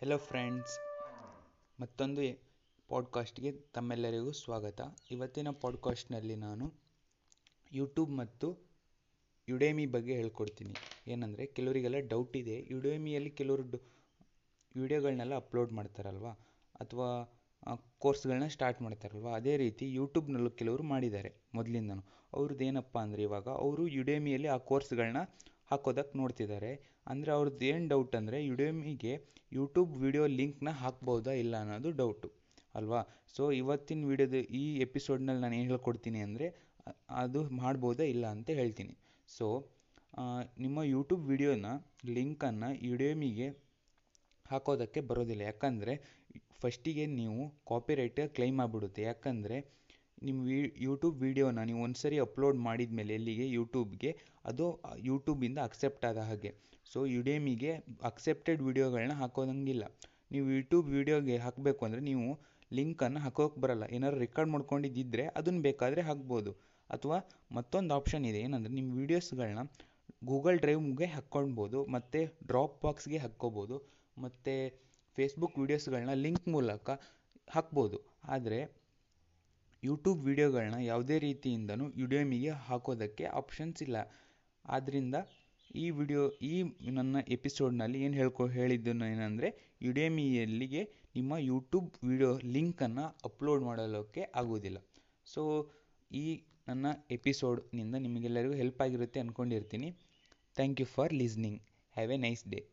hello friends ಮತ್ತೊಂದು ಪಾಡ್ಕಾಸ್ಟ್ಗೆ ತಮ್ಮೆಲ್ಲರಿಗೂ ಸ್ವಾಗತ ಇವತ್ತಿನ ಪಾಡ್ಕಾಸ್ಟ್ನಲ್ಲಿ ನಾನು ಯೂಟ್ಯೂಬ್ ಮತ್ತು ಯುಡೇಮಿ ಬಗ್ಗೆ ಹೇಳ್ಕೊಡ್ತೀನಿ ಏನಂದರೆ ಕೆಲವರಿಗೆಲ್ಲ ಡೌಟ್ ಇದೆ ಯುಡೇಮಿಯಲ್ಲಿ ಕೆಲವರು ಡು ವಿಡಿಯೋಗಳನ್ನೆಲ್ಲ ಅಪ್ಲೋಡ್ ಮಾಡ್ತಾರಲ್ವ ಅಥವಾ ಕೋರ್ಸ್ಗಳನ್ನ ಸ್ಟಾರ್ಟ್ ಮಾಡ್ತಾರಲ್ವ ಅದೇ ರೀತಿ ಯೂಟ್ಯೂಬ್ನಲ್ಲೂ ಕೆಲವರು ಮಾಡಿದ್ದಾರೆ ಮೊದಲಿಂದನೂ ಅವ್ರದ್ದು ಏನಪ್ಪ ಅಂದರೆ ಇವಾಗ ಅವರು ಯುಡೇಮಿಯಲ್ಲಿ ಆ ಕೋರ್ಸ್ಗಳನ್ನ ಹಾಕೋದಕ್ಕೆ ನೋಡ್ತಿದ್ದಾರೆ ಅಂದರೆ ಅವ್ರದ್ದು ಏನು ಡೌಟ್ ಅಂದರೆ ಯುಡೇಮಿಗೆ ಯೂಟ್ಯೂಬ್ ವಿಡಿಯೋ ಲಿಂಕ್ನ ಹಾಕ್ಬೋದಾ ಇಲ್ಲ ಅನ್ನೋದು ಡೌಟು ಅಲ್ವಾ ಸೊ ಇವತ್ತಿನ ವಿಡಿಯೋದ ಈ ಎಪಿಸೋಡ್ನಲ್ಲಿ ನಾನು ಏನು ಹೇಳ್ಕೊಡ್ತೀನಿ ಅಂದರೆ ಅದು ಮಾಡ್ಬೋದಾ ಇಲ್ಲ ಅಂತ ಹೇಳ್ತೀನಿ ಸೊ ನಿಮ್ಮ ಯೂಟ್ಯೂಬ್ ವಿಡಿಯೋನ ಲಿಂಕನ್ನು ಯುಡೇಮಿಗೆ ಹಾಕೋದಕ್ಕೆ ಬರೋದಿಲ್ಲ ಯಾಕಂದರೆ ಫಸ್ಟಿಗೆ ನೀವು ಕಾಪಿರೈಟ್ ಕ್ಲೈಮ್ ಆಗಿಬಿಡುತ್ತೆ ಯಾಕಂದರೆ ನಿಮ್ಮ ವಿ ಯೂಟ್ಯೂಬ್ ವಿಡಿಯೋನ ನೀವು ಒಂದು ಸರಿ ಅಪ್ಲೋಡ್ ಮಾಡಿದ ಮೇಲೆ ಎಲ್ಲಿಗೆ ಯೂಟ್ಯೂಬ್ಗೆ ಅದು ಯೂಟ್ಯೂಬಿಂದ ಅಕ್ಸೆಪ್ಟ್ ಆದ ಹಾಗೆ ಸೊ ಯುಡೇಮಿಗೆ ಅಕ್ಸೆಪ್ಟೆಡ್ ವಿಡಿಯೋಗಳನ್ನ ಹಾಕೋದಂಗಿಲ್ಲ ನೀವು ಯೂಟ್ಯೂಬ್ ವಿಡಿಯೋಗೆ ಹಾಕಬೇಕು ಅಂದರೆ ನೀವು ಲಿಂಕನ್ನು ಹಾಕೋಕೆ ಬರಲ್ಲ ಏನಾದ್ರು ರೆಕಾರ್ಡ್ ಮಾಡ್ಕೊಂಡಿದ್ದಿದ್ರೆ ಅದನ್ನು ಬೇಕಾದರೆ ಹಾಕ್ಬೋದು ಅಥವಾ ಮತ್ತೊಂದು ಆಪ್ಷನ್ ಇದೆ ಏನಂದರೆ ನಿಮ್ಮ ವೀಡಿಯೋಸ್ಗಳನ್ನ ಗೂಗಲ್ ಡ್ರೈವ್ಗೆ ಹಾಕ್ಕೊಳ್ಬೋದು ಮತ್ತು ಡ್ರಾಪ್ ಬಾಕ್ಸ್ಗೆ ಹಾಕ್ಕೋಬೋದು ಮತ್ತು ಫೇಸ್ಬುಕ್ ವೀಡಿಯೋಸ್ಗಳನ್ನ ಲಿಂಕ್ ಮೂಲಕ ಹಾಕ್ಬೋದು ಆದರೆ ಯೂಟ್ಯೂಬ್ ವಿಡಿಯೋಗಳನ್ನ ಯಾವುದೇ ರೀತಿಯಿಂದನೂ ಯುಡೇಮಿಗೆ ಹಾಕೋದಕ್ಕೆ ಆಪ್ಷನ್ಸ್ ಇಲ್ಲ ಆದ್ದರಿಂದ ಈ ವಿಡಿಯೋ ಈ ನನ್ನ ಎಪಿಸೋಡ್ನಲ್ಲಿ ಏನು ಹೇಳ್ಕೊ ಹೇಳಿದ್ದನ್ನು ಏನಂದರೆ ಯುಡೇಮಿಯಲ್ಲಿಗೆ ನಿಮ್ಮ ಯೂಟ್ಯೂಬ್ ವಿಡಿಯೋ ಲಿಂಕನ್ನು ಅಪ್ಲೋಡ್ ಮಾಡಲಿಕ್ಕೆ ಆಗೋದಿಲ್ಲ ಸೊ ಈ ನನ್ನ ಎಪಿಸೋಡ್ನಿಂದ ನಿಮಗೆಲ್ಲರಿಗೂ ಹೆಲ್ಪ್ ಆಗಿರುತ್ತೆ ಅಂದ್ಕೊಂಡಿರ್ತೀನಿ thank you for listening have a nice day